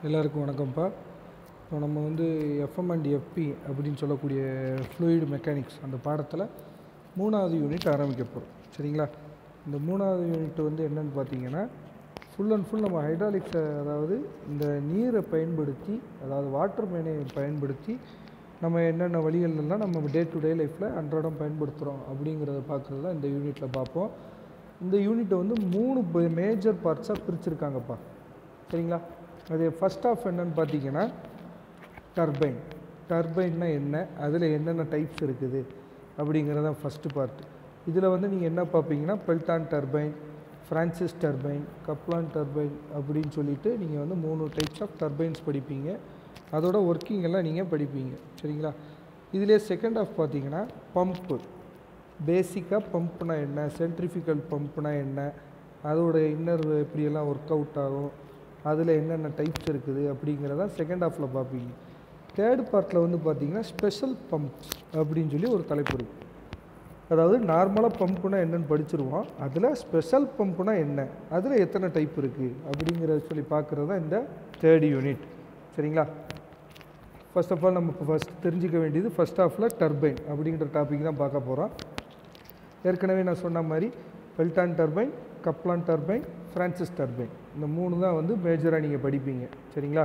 எல்லாருக்கும் வணக்கம்ப்பா இப்போ நம்ம வந்து எஃப்எம் அண்ட் எஃப்பி அப்படின்னு சொல்லக்கூடிய ஃப்ளூயிடு மெக்கானிக்ஸ் அந்த பாடத்தில் மூணாவது யூனிட் ஆரம்பிக்க போகிறோம் சரிங்களா இந்த மூணாவது யூனிட் வந்து என்னன்னு பார்த்தீங்கன்னா ஃபுல் அண்ட் ஃபுல் நம்ம ஹைட்ராலிக்ஸை அதாவது இந்த நீரை பயன்படுத்தி அதாவது வாட்டர் மேனை பயன்படுத்தி நம்ம என்னென்ன வழிகள்லாம் நம்ம டே டு டே லைஃப்பில் அன்றாடம் பயன்படுத்துகிறோம் அப்படிங்கிறத பார்க்குறது தான் இந்த யூனிட்டில் பார்ப்போம் இந்த யூனிட்டை வந்து மூணு மேஜர் பார்ட்ஸாக பிரிச்சிருக்காங்கப்பா சரிங்களா அது ஃபஸ்ட் ஆஃப் என்னன்னு பார்த்தீங்கன்னா டர்பைன் டர்பைன்னா என்ன அதில் என்னென்ன டைப்ஸ் இருக்குது அப்படிங்கிறது தான் ஃபஸ்ட்டு பார்ட் இதில் வந்து நீங்கள் என்ன பார்ப்பீங்கன்னா Pelton turbine Francis turbine Kaplan turbine அப்படின்னு சொல்லிட்டு நீங்கள் வந்து மூணு டைப்ஸ் ஆஃப் டர்பைன்ஸ் படிப்பீங்க அதோட ஒர்க்கிங் எல்லாம் நீங்கள் படிப்பீங்க சரிங்களா இதிலே செகண்ட் ஆஃப் பார்த்தீங்கன்னா பம்ப்பு பேசிக்காக பம்ப்னா என்ன சென்ட்ரிஃபிகல் பம்ப்னா என்ன அதோட இன்னர் எப்படியெல்லாம் ஒர்க் அவுட் ஆகும் அதில் என்னென்ன டைப்ஸ் இருக்குது அப்படிங்கிறத செகண்ட் ஹாஃபில் பார்ப்பீங்க தேர்ட் பார்ட்டில் வந்து பார்த்தீங்கன்னா ஸ்பெஷல் பம்ப்ஸ் அப்படின்னு சொல்லி ஒரு தலைப்பு இருக்குது அதாவது நார்மலாக பம்புனா என்னென்னு படிச்சிருவோம் அதில் ஸ்பெஷல் பம்புனா என்ன அதில் எத்தனை டைப் இருக்குது அப்படிங்கிறத சொல்லி பார்க்குறது தான் இந்த தேர்ட் யூனிட் சரிங்களா ஃபர்ஸ்ட் ஆஃப் ஆல் நம்ம இப்போ ஃபஸ்ட் தெரிஞ்சிக்க வேண்டியது ஃபஸ்ட் ஆஃபில் டர்பைன் அப்படிங்கிற டாபிக் தான் பார்க்க போகிறோம் ஏற்கனவே நான் சொன்ன மாதிரி Pelton turbine Kaplan turbine Francis turbine இந்த மூணு தான் வந்து மேஜராக நீங்கள் படிப்பீங்க சரிங்களா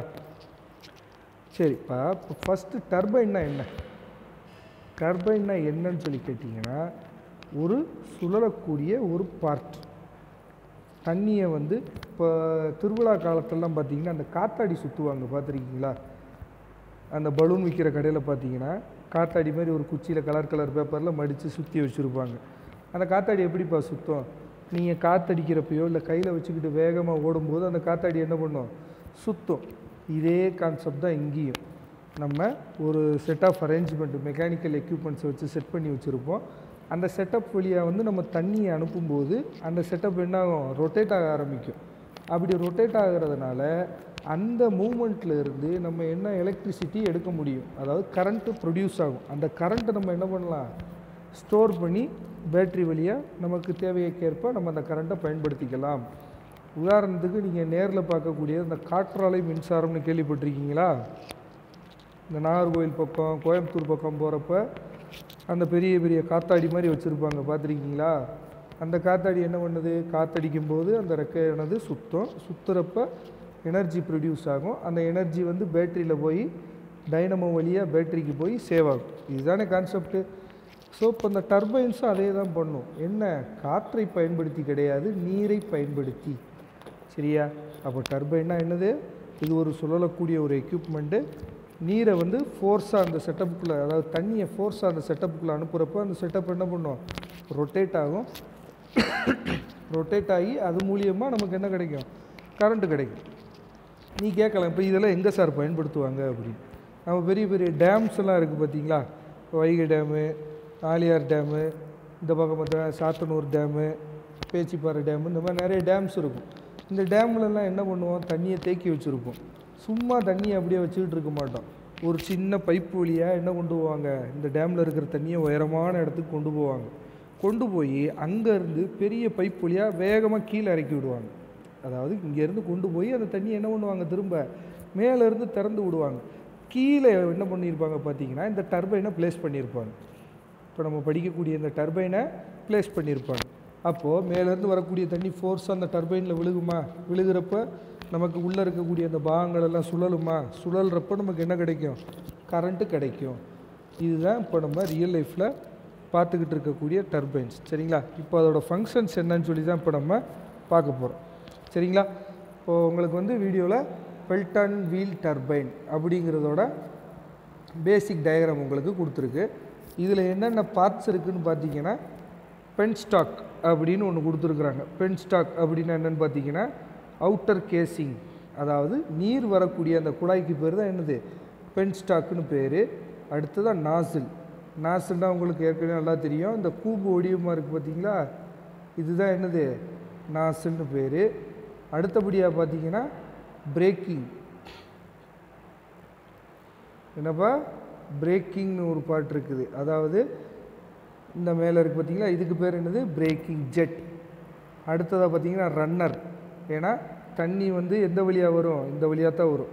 சரி இப்போ இப்போ ஃபஸ்ட்டு டர்பைன்னா என்ன டர்பைன்னா என்னன்னு சொல்லி கேட்டிங்கன்னா ஒரு சுழலக்கூடிய ஒரு பார்ட் தண்ணியை வந்து இப்போ திருவிழா காலத்திலலாம் பார்த்தீங்கன்னா அந்த காத்தாடி சுற்றுவாங்க பார்த்துருக்கீங்களா அந்த பலூன் விற்கிற கடையில் பார்த்தீங்கன்னா காத்தாடி மாதிரி ஒரு குச்சியில் கலர் கலர் பேப்பரில் மடித்து சுற்றி வச்சுருப்பாங்க அந்த காத்தாடி எப்படிப்பா சுத்தம் நீங்கள் காத்தடிக்கிறப்பையோ இல்லை கையில் வச்சுக்கிட்டு வேகமாக ஓடும்போது அந்த காத்தாடி என்ன பண்ணும் சுத்தம் இதே கான்செப்ட் தான் இங்கேயும் நம்ம ஒரு செட் ஆஃப் அரேஞ்ச்மெண்ட் மெக்கானிக்கல் எக்யூப்மெண்ட்ஸை வச்சு செட் பண்ணி வச்சுருப்போம் அந்த செட்டப் வழியாக வந்து நம்ம தண்ணியை அனுப்பும்போது அந்த செட்டப் என்ன ஆகும் ரொட்டேட் ஆக ஆரம்பிக்கும் அப்படி ரொட்டேட் ஆகிறதுனால அந்த மூமெண்ட்டில் இருந்து நம்ம என்ன எலக்ட்ரிசிட்டி எடுக்க முடியும் அதாவது கரண்ட்டு ப்ரொடியூஸ் ஆகும் அந்த கரண்ட்டை நம்ம என்ன பண்ணலாம் ஸ்டோர் பண்ணி பேட்ரி வழியாக நமக்கு தேவைக்கேற்ப நம்ம அந்த கரண்ட்டை பயன்படுத்திக்கலாம் உதாரணத்துக்கு நீங்கள் நேரில் பார்க்கக்கூடிய இந்த காற்றாலை மின்சாரம்னு கேள்விப்பட்டிருக்கீங்களா இந்த நாகர்கோவில் பக்கம் கோயம்புத்தூர் பக்கம் போகிறப்ப அந்த பெரிய பெரிய காத்தாடி மாதிரி வச்சுருப்பாங்க பார்த்துருக்கீங்களா அந்த காத்தாடி என்ன பண்ணுது காத்தடிக்கும் போது அந்த ரெக்கையானது சுத்தம் சுற்றுறப்ப எனர்ஜி ப்ரொடியூஸ் ஆகும் அந்த எனர்ஜி வந்து பேட்டரியில் போய் டைனமோ வழியாக பேட்டரிக்கு போய் சேவ் ஆகும் இதுதானே கான்செப்ட்டு ஸோ இப்போ இந்த டர்பைன்ஸும் அதே தான் பண்ணும் என்ன காற்றை பயன்படுத்தி கிடையாது நீரை பயன்படுத்தி சரியா அப்போ டர்பைன்னா என்னது இது ஒரு சுழலக்கூடிய ஒரு எக்யூப்மெண்ட்டு நீரை வந்து ஃபோர்ஸாக அந்த செட்டப்புக்குள்ளே அதாவது தண்ணியை ஃபோர்ஸாக அந்த செட்டப்புக்குள்ளே அனுப்புகிறப்போ அந்த செட்டப் என்ன பண்ணும் ரொட்டேட் ஆகும் ரொட்டேட் ஆகி அது மூலியமாக நமக்கு என்ன கிடைக்கும் கரண்ட்டு கிடைக்கும் நீ கேட்கலாம் இப்போ இதெல்லாம் எங்கே சார் பயன்படுத்துவாங்க அப்படின்னு நம்ம பெரிய பெரிய டேம்ஸ் எல்லாம் இருக்குது பார்த்தீங்களா வைகை டேமு ஆலியார் டேமு இந்த பக்கம் பார்த்தா சாத்தனூர் டேமு பேச்சிப்பாறை டேமு இந்த மாதிரி நிறைய டேம்ஸ் இருக்கும் இந்த டேம்லலாம் என்ன பண்ணுவோம் தண்ணியை தேக்கி வச்சுருப்போம் சும்மா தண்ணியை அப்படியே வச்சுக்கிட்டு இருக்க மாட்டோம் ஒரு சின்ன பைப்பு வழியாக என்ன கொண்டு போவாங்க இந்த டேமில் இருக்கிற தண்ணியை உயரமான இடத்துக்கு கொண்டு போவாங்க கொண்டு போய் அங்கேருந்து பெரிய பைப் வழியாக வேகமாக கீழே இறக்கி விடுவாங்க அதாவது இங்கேருந்து கொண்டு போய் அந்த தண்ணியை என்ன பண்ணுவாங்க திரும்ப மேலேருந்து திறந்து விடுவாங்க கீழே என்ன பண்ணியிருப்பாங்க பார்த்தீங்கன்னா இந்த டர்பைனை ப்ளேஸ் பண்ணியிருப்பாங்க இப்போ நம்ம படிக்கக்கூடிய இந்த டர்பைனை ப்ளேஸ் பண்ணியிருப்பாங்க அப்போது மேலேருந்து வரக்கூடிய தண்ணி ஃபோர்ஸ் அந்த டர்பைனில் விழுகுமா விழுகிறப்ப நமக்கு உள்ளே இருக்கக்கூடிய அந்த பாகங்கள் எல்லாம் சுழலுமா சுழல்றப்ப நமக்கு என்ன கிடைக்கும் கரண்ட்டு கிடைக்கும் இதுதான் இப்போ நம்ம ரியல் லைஃப்பில் பார்த்துக்கிட்டு இருக்கக்கூடிய டர்பைன்ஸ் சரிங்களா இப்போ அதோடய ஃபங்க்ஷன்ஸ் என்னன்னு சொல்லி தான் இப்போ நம்ம பார்க்க போகிறோம் சரிங்களா இப்போது உங்களுக்கு வந்து வீடியோவில் பெல்டன் வீல் டர்பைன் அப்படிங்கிறதோட பேசிக் டயக்ராம் உங்களுக்கு கொடுத்துருக்கு இதில் என்னென்ன பார்ட்ஸ் இருக்குதுன்னு பார்த்தீங்கன்னா பென் ஸ்டாக் அப்படின்னு ஒன்று கொடுத்துருக்குறாங்க பென் ஸ்டாக் அப்படின்னா என்னென்னு பார்த்தீங்கன்னா அவுட்டர் கேசிங் அதாவது நீர் வரக்கூடிய அந்த குழாய்க்கு பேர் தான் என்னது பென் ஸ்டாக்குன்னு பேர் அடுத்ததான் நாசில் நாசில்னால் உங்களுக்கு ஏற்கனவே நல்லா தெரியும் இந்த கூம்பு ஒடியமாக இருக்குது பார்த்தீங்களா இதுதான் என்னது நாசில்னு பேர் அடுத்தபடியாக பார்த்தீங்கன்னா பிரேக்கிங் என்னப்பா பிரேக்கிங்னு ஒரு பாட்டு இருக்குது அதாவது இந்த மேலே இருக்குது பார்த்தீங்களா இதுக்கு பேர் என்னது பிரேக்கிங் ஜெட் அடுத்ததாக பார்த்தீங்கன்னா ரன்னர் ஏன்னா தண்ணி வந்து எந்த வழியாக வரும் இந்த வழியாக தான் வரும்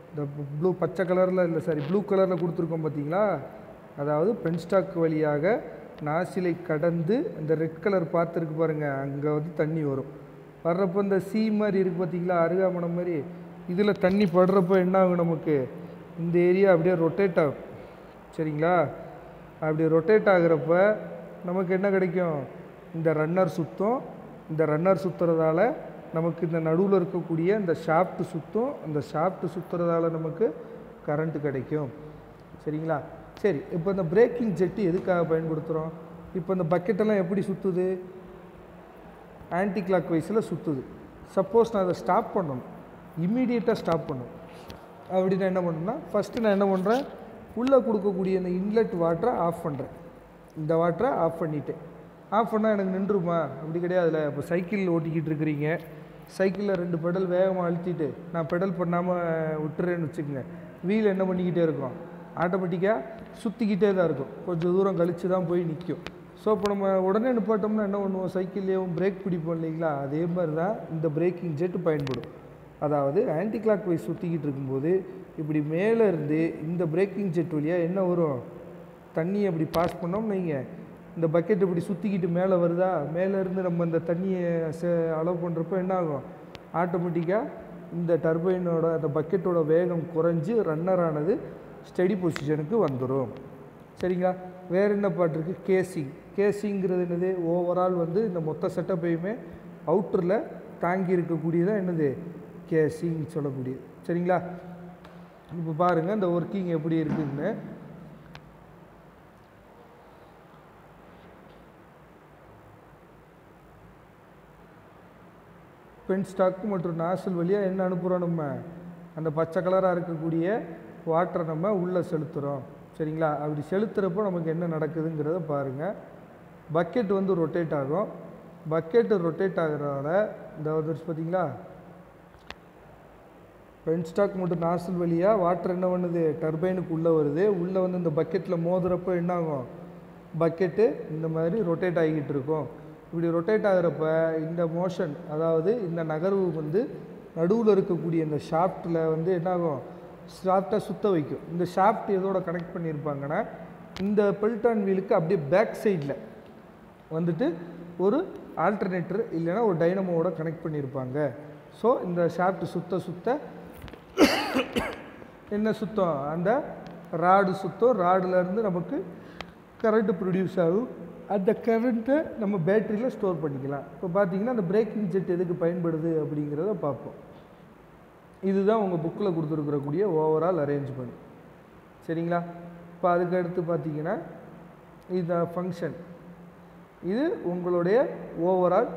இந்த ப்ளூ பச்சை கலரில் இல்லை சாரி ப்ளூ கலரில் கொடுத்துருக்கோம் பார்த்தீங்களா அதாவது பென்ஸ்டாக் வழியாக நாசிலை கடந்து இந்த ரெட் கலர் பார்த்துருக்கு பாருங்கள் அங்கே வந்து தண்ணி வரும் வர்றப்போ இந்த சீ மாதிரி இருக்குது பார்த்தீங்களா அருகாமணம் மாதிரி இதில் தண்ணி படுறப்போ என்ன ஆகும் நமக்கு இந்த ஏரியா அப்படியே ரொட்டேட் ஆகும் சரிங்களா அப்படி ரொட்டேட் ஆகுறப்ப நமக்கு என்ன கிடைக்கும் இந்த ரன்னர் சுத்தம் இந்த ரன்னர் சுற்றுறதால நமக்கு இந்த நடுவில் இருக்கக்கூடிய இந்த ஷாஃப்ட் சுத்தம் அந்த ஷாஃப்ட் சுற்றுறதால நமக்கு கரண்ட்டு கிடைக்கும் சரிங்களா சரி இப்போ இந்த பிரேக்கிங் ஜெட்டு எதுக்காக பயன்படுத்துகிறோம் இப்போ இந்த பக்கெட்டெல்லாம் எப்படி சுற்றுது ஆன்டி கிளாக் வைஸில் சுற்றுது சப்போஸ் நான் அதை ஸ்டாப் பண்ணணும் இம்மீடியட்டாக ஸ்டாப் பண்ணணும் அப்படி நான் என்ன பண்ணேன்னா ஃபஸ்ட்டு நான் என்ன பண்ணுறேன் உள்ளே கொடுக்கக்கூடிய இந்த இன்லெட் வாட்டரை ஆஃப் பண்ணுறேன் இந்த வாட்டரை ஆஃப் பண்ணிட்டேன் ஆஃப் பண்ணால் எனக்கு நின்றுமா அப்படி கிடையாதுல்ல இப்போ சைக்கிள் ஓட்டிக்கிட்டு இருக்கிறீங்க சைக்கிளில் ரெண்டு பெடல் வேகமாக அழுத்திட்டு நான் பெடல் பண்ணாமல் விட்டுறேன்னு வச்சுக்கோங்க வீல் என்ன பண்ணிக்கிட்டே இருக்கும் ஆட்டோமேட்டிக்காக சுற்றிக்கிட்டே தான் இருக்கும் கொஞ்சம் தூரம் கழித்து தான் போய் நிற்கும் ஸோ இப்போ நம்ம உடனே நிப்பாட்டோம்னா என்ன பண்ணுவோம் சைக்கிள்லேயும் பிரேக் பிடிப்போம் இல்லைங்களா அதே மாதிரி தான் இந்த பிரேக்கிங் ஜெட் பயன்படும் அதாவது ஆன்டி கிளாக் வைஸ் சுற்றிக்கிட்டு இருக்கும்போது இப்படி மேலே இருந்து இந்த பிரேக்கிங் ஜெட் வழியாக என்ன வரும் தண்ணியை அப்படி பாஸ் பண்ணோம் நீங்கள் இந்த பக்கெட் இப்படி சுற்றிக்கிட்டு மேலே வருதா மேலே இருந்து நம்ம இந்த தண்ணியை சே அலோவ் பண்ணுறப்போ என்ன ஆகும் ஆட்டோமேட்டிக்காக இந்த டர்பைனோட அந்த பக்கெட்டோட வேகம் குறைஞ்சி ரன்னர் ஆனது ஸ்டெடி பொசிஷனுக்கு வந்துடும் சரிங்களா வேறு என்ன பாட்டு இருக்குது கேசிங் கேசிங்கிறது என்னது ஓவரால் வந்து இந்த மொத்த செட்டப்பையுமே அவுட்டரில் தாங்கி இருக்கக்கூடியதான் என்னது கேசிங் சொல்லக்கூடியது சரிங்களா இப்போ பாருங்கள் இந்த ஒர்க்கிங் எப்படி இருக்குதுன்னு பென் ஸ்டாக் மற்றும் நாசல் வழியாக என்ன அனுப்புகிறோம் நம்ம அந்த பச்சை கலராக இருக்கக்கூடிய வாட்டரை நம்ம உள்ளே செலுத்துகிறோம் சரிங்களா அப்படி செலுத்துகிறப்போ நமக்கு என்ன நடக்குதுங்கிறத பாருங்கள் பக்கெட் வந்து ரொட்டேட் ஆகும் பக்கெட்டு ரொட்டேட் ஆகிறதால இந்த வந்துருச்சு பார்த்தீங்களா பென் ஸ்டாக் மட்டும் நாசல் வழியாக வாட்டர் என்ன பண்ணுது டர்பைனுக்கு உள்ளே வருது உள்ளே வந்து இந்த பக்கெட்டில் மோதுறப்போ என்ன ஆகும் பக்கெட்டு இந்த மாதிரி ரொட்டேட் ஆகிக்கிட்டு இருக்கும் இப்படி ரொட்டேட் ஆகிறப்ப இந்த மோஷன் அதாவது இந்த நகர்வு வந்து நடுவில் இருக்கக்கூடிய இந்த ஷாஃப்ட்டில் வந்து என்ன ஆகும் ஷாஃப்டை சுத்த வைக்கும் இந்த ஷாஃப்ட் எதோட கனெக்ட் பண்ணியிருப்பாங்கன்னா இந்த பெல்டான் வீலுக்கு அப்படியே பேக் சைடில் வந்துட்டு ஒரு ஆல்டர்னேட்டர் இல்லைன்னா ஒரு டைனமோவோட கனெக்ட் பண்ணியிருப்பாங்க ஸோ இந்த ஷாஃப்ட் சுத்த சுத்த என்ன சுத்தம் அந்த ராடு சுத்தம் ராடுலேருந்து நமக்கு கரண்ட்டு ப்ரொடியூஸ் ஆகும் அந்த கரண்ட்டை நம்ம பேட்டரியில் ஸ்டோர் பண்ணிக்கலாம் இப்போ பார்த்தீங்கன்னா அந்த பிரேக்கிங் ஜெட் எதுக்கு பயன்படுது அப்படிங்கிறத பார்ப்போம் இதுதான் உங்கள் புக்கில் கொடுத்துருக்கக்கூடிய ஓவரால் அரேஞ்ச்மெண்ட் சரிங்களா இப்போ அதுக்கு அடுத்து பார்த்தீங்கன்னா இந்த ஃபங்க்ஷன் இது உங்களுடைய ஓவரால்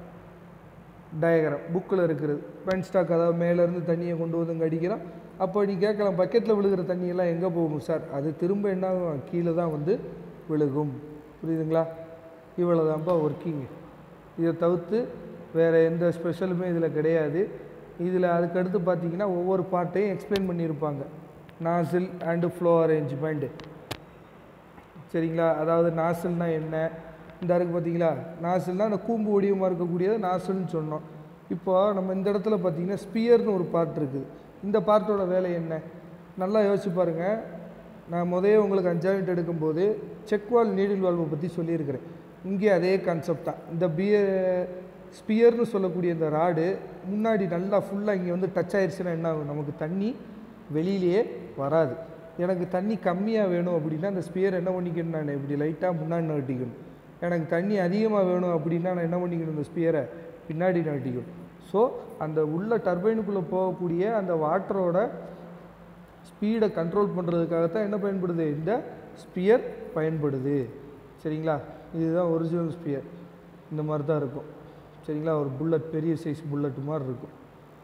டயக்ராம் புக்கில் இருக்கிறது பென் ஸ்டாக் அதாவது மேலேருந்து தண்ணியை கொண்டு வந்து இங்கே அடிக்கிறோம் அப்போ நீ கேட்கலாம் பக்கெட்டில் விழுகிற தண்ணியெல்லாம் எங்கே போகும் சார் அது திரும்ப என்ன ஆகும் கீழே தான் வந்து விழுகும் புரியுதுங்களா இவ்வளோதான்ப்பா ஒர்க்கிங்கு இதை தவிர்த்து வேறு எந்த ஸ்பெஷலுமே இதில் கிடையாது இதில் அதுக்கடுத்து பார்த்தீங்கன்னா ஒவ்வொரு பார்ட்டையும் எக்ஸ்பிளைன் பண்ணியிருப்பாங்க நாசில் அண்டு ஃப்ளோ அரேஞ்ச்மெண்ட் சரிங்களா அதாவது நாசில்னா என்ன இந்த இருக்கு பார்த்தீங்களா நாசில்னா அந்த கூம்பு வடிவமாக இருக்கக்கூடியது நாசில்னு சொன்னோம் இப்போ நம்ம இந்த இடத்துல பார்த்தீங்கன்னா ஸ்பியர்னு ஒரு பார்ட் இருக்குது இந்த பார்ட்டோட வேலை என்ன நல்லா யோசிச்சு பாருங்கள் நான் முதவே உங்களுக்கு அஞ்சாம் யூனிட் எடுக்கும்போது செக் வால் நீடில் வால்வை பற்றி சொல்லியிருக்கிறேன் இங்கே அதே கான்செப்ட் தான் இந்த பிய ஸ்பியர்னு சொல்லக்கூடிய இந்த ராடு முன்னாடி நல்லா ஃபுல்லாக இங்கே வந்து டச் ஆயிடுச்சுன்னா என்ன ஆகும் நமக்கு தண்ணி வெளியிலேயே வராது எனக்கு தண்ணி கம்மியாக வேணும் அப்படின்னா அந்த ஸ்பியர் என்ன பண்ணிக்கணும் நான் இப்படி லைட்டாக முன்னாடி நகட்டிக்கணும் எனக்கு தண்ணி அதிகமாக வேணும் அப்படின்னா நான் என்ன பண்ணிக்கணும் இந்த ஸ்பியரை பின்னாடி நகட்டிக்கணும் ஸோ அந்த உள்ள டர்பைனுக்குள்ளே போகக்கூடிய அந்த வாட்டரோட ஸ்பீடை கண்ட்ரோல் பண்ணுறதுக்காகத்தான் என்ன பயன்படுது இந்த ஸ்பியர் பயன்படுது சரிங்களா இதுதான் ஒரிஜினல் ஸ்பியர் இந்த மாதிரி தான் இருக்கும் சரிங்களா ஒரு புல்லட் பெரிய சைஸ் புல்லட் மாதிரி இருக்கும்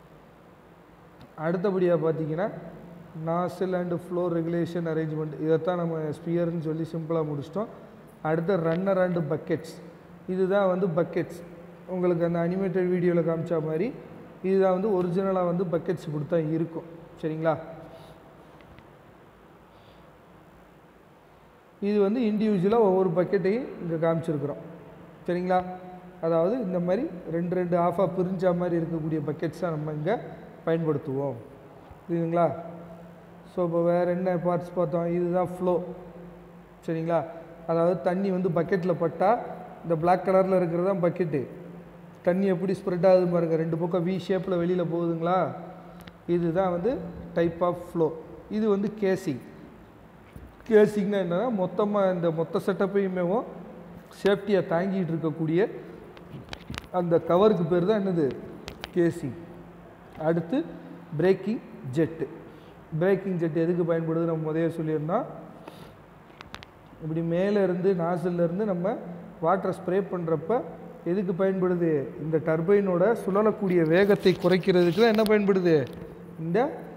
அடுத்தபடியாக பார்த்தீங்கன்னா nozzle and flow regulation arrangement இதைத்தான் நம்ம ஸ்பியர்னு சொல்லி சிம்பிளாக முடிச்சிட்டோம் அடுத்து ரன்னர் அண்டு பக்கெட்ஸ் இதுதான் வந்து பக்கெட்ஸ் உங்களுக்கு அந்த அனிமேட்டட் வீடியோவில் காமிச்ச மாதிரி இதுதான் வந்து ஒரிஜினலாக வந்து பக்கெட்ஸ் இப்படி தான் இருக்கும் சரிங்களா இது வந்து இண்டிவிஜுவலாக ஒவ்வொரு பக்கெட்டையும் இங்கே காமிச்சிருக்கிறோம் சரிங்களா அதாவது இந்த மாதிரி ரெண்டு ரெண்டு ஆஃபாக பிரிஞ்ச மாதிரி இருக்கக்கூடிய பக்கெட்ஸாக நம்ம இங்கே பயன்படுத்துவோம் புரியுதுங்களா ஸோ இப்போ வேறு என்ன பார்ட்ஸ் பார்த்தோம் இதுதான் ஃப்ளோ சரிங்களா அதாவது தண்ணி வந்து பக்கெட்டில் பட்டால் இந்த Black கலரில் இருக்கிறது தான் பக்கெட்டு தண்ணி எப்படி ஸ்ப்ரெட் ஆகுது பாருங்க ரெண்டு பக்கம் வி ஷேப்பில் வெளியில் போகுதுங்களா இதுதான் வந்து டைப் ஆஃப் ஃப்ளோ இது வந்து கேசிங் கேசிங்னா என்னன்னா மொத்தமாக இந்த மொத்த செட்டப்பையுமே சேஃப்டியாக தாங்கிட்டு இருக்கக்கூடிய அந்த கவருக்கு பேர் தான் என்னது கேசிங் அடுத்து பிரேக்கிங் ஜெட்டு பிரேக்கிங் ஜெட் எதுக்கு பயன்படுது நம்ம முதல்ல சொல்லியிருந்தோம் இப்படி மேலே இருந்து நாசில்ல இருந்து நம்ம வாட்டரை ஸ்ப்ரே பண்ணுறப்ப எதுக்கு பயன்படுது இந்த டர்பைனோட சுழலக்கூடிய வேகத்தை குறைக்கிறதுக்கு தான் என்ன பயன்படுது இந்த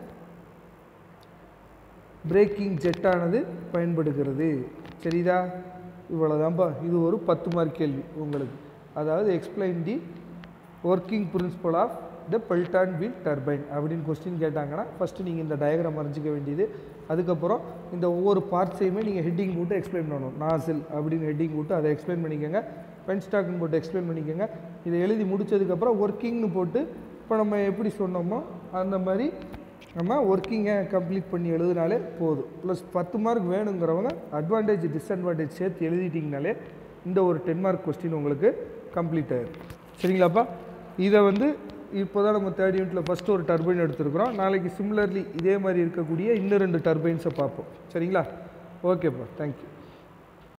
பிரேக்கிங் ஜெட்டானது பயன்படுகிறது சரிதா இவ்வளோதான்ப்பா இது ஒரு பத்து மார்க் கேள்வி உங்களுக்கு அதாவது explain the working principle of the Pelton wheel turbine அப்படின்னு கொஸ்டின் கேட்டாங்கன்னா ஃபஸ்ட்டு நீங்கள் இந்த டயக்ராம் வரைஞ்சிக்க வேண்டியது அதுக்கப்புறம் இந்த ஒவ்வொரு பார்ட்ஸையுமே நீங்கள் ஹெட்டிங் போட்டு எக்ஸ்பிளைன் பண்ணணும் நாசில் அப்படின்னு ஹெட்டிங் போட்டு அதை எக்ஸ்பிளைன் பண்ணிக்கோங்க பென் ஸ்டாக்னு போட்டு எக்ஸ்பிளைன் பண்ணிக்கோங்க இதை எழுதி முடிச்சதுக்கப்புறம் ஒர்க்கிங்னு போட்டு இப்போ நம்ம எப்படி சொன்னோமோ அந்த மாதிரி நம்ம ஒர்க்கிங்கை கம்ப்ளீட் பண்ணி எழுதினாலே போதும் ப்ளஸ் பத்து மார்க் வேணுங்கிறவங்க அட்வான்டேஜ் டிஸ்அட்வான்டேஜ் சேர்த்து எழுதிட்டிங்கனாலே இந்த ஒரு டென் மார்க் கொஸ்டின் உங்களுக்கு கம்ப்ளீட் ஆயிடும் சரிங்களாப்பா இதை வந்து இப்போ தான் நம்ம தேர்ட் யூனிட்டில் ஃபஸ்ட்டு ஒரு டர்பைன் எடுத்துருக்குறோம் நாளைக்கு சிமிலர்லி இதே மாதிரி இருக்கக்கூடிய இன்னும் ரெண்டு டர்பைன்ஸை பார்ப்போம் சரிங்களா ஓகேப்பா தேங்க்யூ